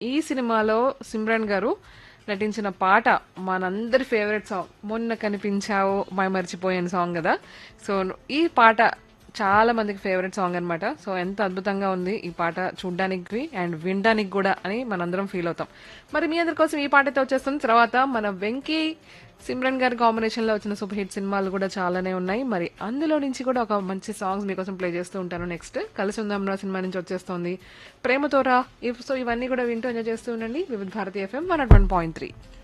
ఈ సినిమాలో సిమ్రన్ గారు నటించిన పాట మనందరి ఫేవరెట్ సాంగ్ మొన్న కనిపించావు మై మర్చిపోయాను సాంగ్ కదా సో ఈ పాట చాలా మందికి ఫేవరెట్ సాంగ్ అన్నమాట సో ఎంత అద్భుతంగా ఉంది ఈ పాట చూడ్డానికి అండ్ వినడానికి కూడా అని మనందరం ఫీల్ అవుతాం మరి మీ అందరి కోసం ఈ పాట అయితే వచ్చేస్తుంది తర్వాత మన వెంకీ సిమ్రన్ గారి కాంబినేషన్ లో వచ్చిన సూపర్ హిట్ సినిమాలు కూడా చాలానే ఉన్నాయి మరి అందులో నుంచి కూడా ఒక మంచి సాంగ్స్ మీకోసం ప్లే చేస్తూ ఉంటాను నెక్స్ట్ కలిసి ఉందాం రా సినిమా నుంచి వచ్చేస్తుంది ప్రేమతోరా ఇఫ్ సో ఇవన్నీ కూడా వింటూ ఎంజాయ్ చేస్తూ ఉండండి వివిధ భారతీయ FM one one point three